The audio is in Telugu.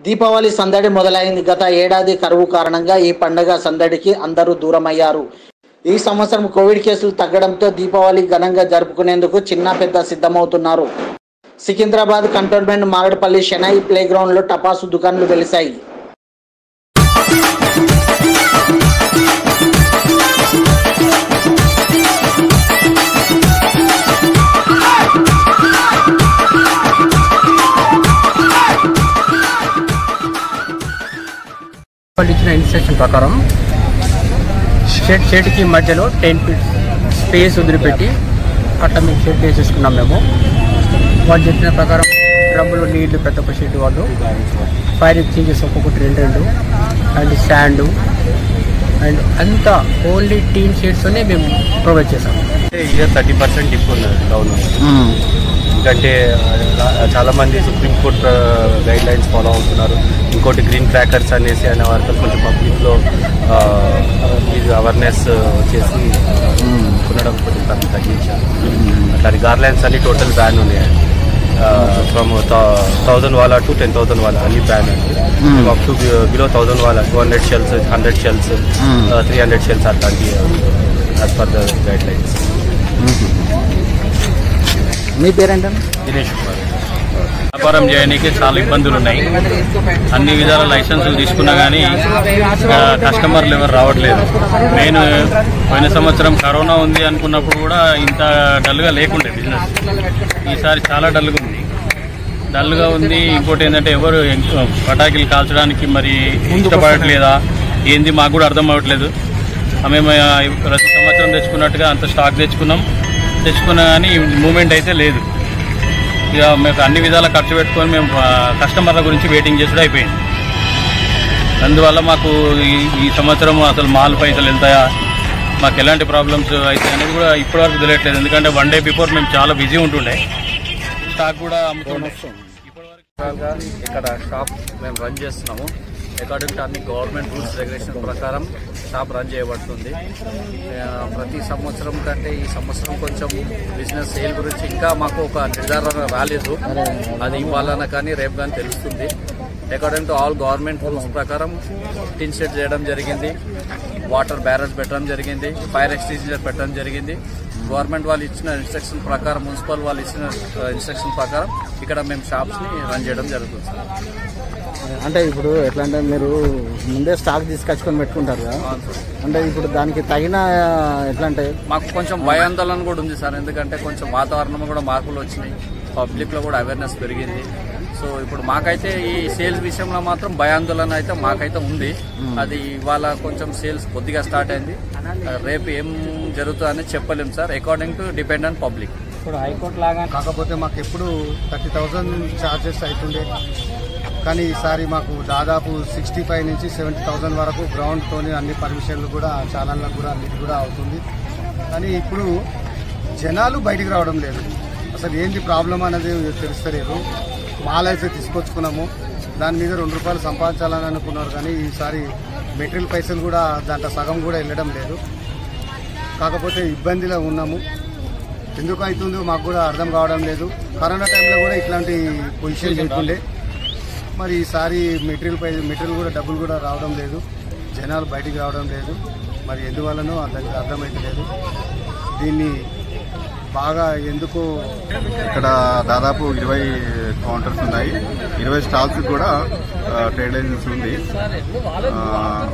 దీపావళి సందడి మొదలైంది గత ఏడాది కరువు కారణంగా ఈ పండగ సందడికి అందరూ దూరమయ్యారు ఈ సంవత్సరం కోవిడ్ కేసులు తగ్గడంతో దీపావళి ఘనంగా జరుపుకునేందుకు చిన్న పెద్ద సిద్ధమవుతున్నారు సికింద్రాబాద్ కంటోన్మెంట్ మారడపల్లి షెనై ప్లే గ్రౌండ్లో టపాసు దుకాన్లు వెలిశాయి వాళ్ళు ఇచ్చిన ఇన్స్ట్రక్షన్ ప్రకారం షెడ్ షెడ్కి మధ్యలో టెన్ ఫీట్ స్పేస్ వదిలిపెట్టి అట్లా మేము షెడ్ వేసేసుకున్నాం మేము వాళ్ళు చెప్పిన ప్రకారం డ్రమ్ములు నీళ్లు పెద్ద ఒక షెడ్ వాళ్ళు ఫైర్ ఎక్స్చేంజెస్ ఒక్కొక్కటి రెండు రెండు అండ్ స్టాండ్ అండ్ అంతా ఓన్లీ టీన్ షేడ్స్తోనే మేము ప్రొవైడ్ చేసాం ఇయర్ థర్టీ పర్సెంట్ డిప్ ఉన్నది డౌన్ ఎందుకంటే ఆ, చాలా మంది సుప్రీంకోర్టు గైడ్ లైన్స్ ఫాలో అవుతున్నారు ఇంకోటి గ్రీన్ క్రాకర్స్ అనేసి అనే వారితో కొంచెం పబ్లిక్లో ఇది అవేర్నెస్ వచ్చేసి కొనడం కొంచెం తగ్గి- తగ్గించారు అట్లా గార్లైన్స్ అన్ని టోటల్ బ్యాన్ ఉన్నాయి ఫ్రమ్ థౌజండ్ వాలా టు టెన్ థౌసండ్ వాలా అన్ని బ్యాన్ అండి అప్ టు బిలో థౌసండ్ వాలా two hundred shells hundred shells three hundred shells అట్లాంటి as per the guidelines మీ పేరేంటండి దినేష్ కుమార్ వ్యాపారం చేయడానికి చాలా ఇబ్బందులు ఉన్నాయి అన్ని విధాల లైసెన్సులు తీసుకున్నా కానీ కస్టమర్లు ఎవరు రావట్లేదు మెయిన్ పోయిన సంవత్సరం కరోనా ఉంది అనుకున్నప్పుడు కూడా ఇంత డల్గా లేకుండే బిజినెస్ ఈసారి చాలా డల్గా ఉంది డల్గా ఉంది ఇంకోటి ఏంటంటే ఎవరు ఎక్కువ పటాకులు కాల్చడానికి మరి ఇష్టపడట్లేదా ఏంది మాకు కూడా అర్థం అవ్వట్లేదు మేము ఆ, ప్రతి సంవత్సరం తెచ్చుకున్నట్టుగా అంత స్టాక్ తెచ్చుకున్నాం తెచ్చుకున్నా కానీ మూమెంట్ అయితే లేదు ఇక మేము అన్ని విధాలా ఖర్చు పెట్టుకొని మేము ఆ, కస్టమర్ల గురించి వెయిటింగ్ చేసుడు అయిపోయింది అందువల్ల మాకు ఈ- ఈ సంవత్సరం అసలు మాల్ పైసలు వెళ్తాయా మాకు ఎలాంటి ప్రాబ్లమ్స్ అయితే అనేది కూడా ఇప్పటివరకు తెలియట్లేదు ఎందుకంటే వన్ డే బిఫోర్ మేము చాలా బిజీ ఉంటుండే స్టాక్ కూడా అమ్ముతుండే ఇప్పటివరకు గా ఇక్కడ షాప్ మేము రన్ చేస్తున్నాము అకార్డింగ్ టు అన్ని గవర్నమెంట్ రూల్స్ రెగ్యులేషన్ ప్రకారం షాప్ రన్ చేయబడుతుంది ఆ, ప్రతి సంవత్సరం కంటే ఈ సంవత్సరం కొంచెం బిజినెస్ సేల్ గురించి ఇంకా మాకు ఒక నిర్ధారణ రాలేదు అది ఇవ్వాలన్నా కానీ రేపు కానీ తెలుస్తుంది according to all government rules ప్రకారం టిన్ షెడ్ చేయడం జరిగింది వాటర్ బ్యారల్స్ పెట్టడం జరిగింది ఫైర్ ఎక్స్టింజర్ పెట్టడం జరిగింది గవర్నమెంట్ వాళ్ళు ఇచ్చిన ఇన్స్ట్రక్షన్ ప్రకారం మున్సిపల్ వాళ్ళు ఇచ్చిన ఇన్స్ట్రక్షన్ ప్రకారం ఇక్కడ మేము షాప్స్ ని రన్ చేయడం జరుగుతుంది సార్ అంటే ఇప్పుడు ఎట్లా అంటే మీరు ముందే స్టాక్ తీసుకొచ్చుకొని పెట్టుకుంటారు కదా అవును సార్. అంటే ఇప్పుడు దానికి తగిన ఎట్లా అంటే మాకు కొంచెం భయాందోళన కూడా ఉంది సార్ ఎందుకంటే కొంచెం వాతావరణం కూడా మార్పులు వచ్చినాయి పబ్లిక్ లో కూడా అవేర్నెస్ పెరిగింది సో ఇప్పుడు మాకైతే ఈ సేల్స్ విషయంలో మాత్రం భయాందోళన అయితే మాకైతే ఉంది అది ఇవాళ కొంచెం సేల్స్ కొద్దిగా స్టార్ట్ అయింది రేపు ఏం జరుగుతుందని చెప్పలేం sir according to depend on public ఇప్పుడు హైకోర్టు లాగా కాకపోతే మాకు ఎప్పుడు థర్టీ థౌజండ్ ఛార్జెస్ అవుతుండే కానీ ఈసారి మాకు దాదాపు సిక్స్టీ ఫైవ్ నుంచి సెవెంటీ థౌజండ్ వరకు గ్రౌండ్తోని అన్ని పర్మిషన్లు కూడా ఛానళ్ళకు కూడా అన్నిటి కూడా అవుతుంది కానీ ఇప్పుడు జనాలు బయటికి రావడం లేదు అసలు ఏంది ప్రాబ్లం అనేది తెలుస్తలేదు మాల్ అయితే తీసుకొచ్చుకున్నాము దాని మీద రెండు రూపాయలు సంపాదించాలని అనుకున్నారు కానీ ఈసారి మెటీరియల్ పైసలు కూడా దాంట్లో సగం కూడా వెళ్ళడం లేదు కాకపోతే ఇబ్బందిలో ఉన్నాము ఎందుకు అవుతుందో మాకు కూడా అర్థం కావడం లేదు కరోనా టైంలో కూడా ఇట్లాంటి పొజిషన్ లేకుండే మరి ఈసారి మెటీరియల్ పై మెటీరియల్ కూడా డబ్బులు కూడా రావడం లేదు జనాలు బయటికి రావడం లేదు మరి ఎందువల్లనో అర్థం అర్థమైతలేదు దీన్ని బాగా ఎందుకో ఇక్కడ దాదాపు ఇరవై కౌంటర్స్ ఉన్నాయి ఇరవై స్టాల్స్ కూడా ట్రేడ్ లైసెన్స్ ఉంది ఆ,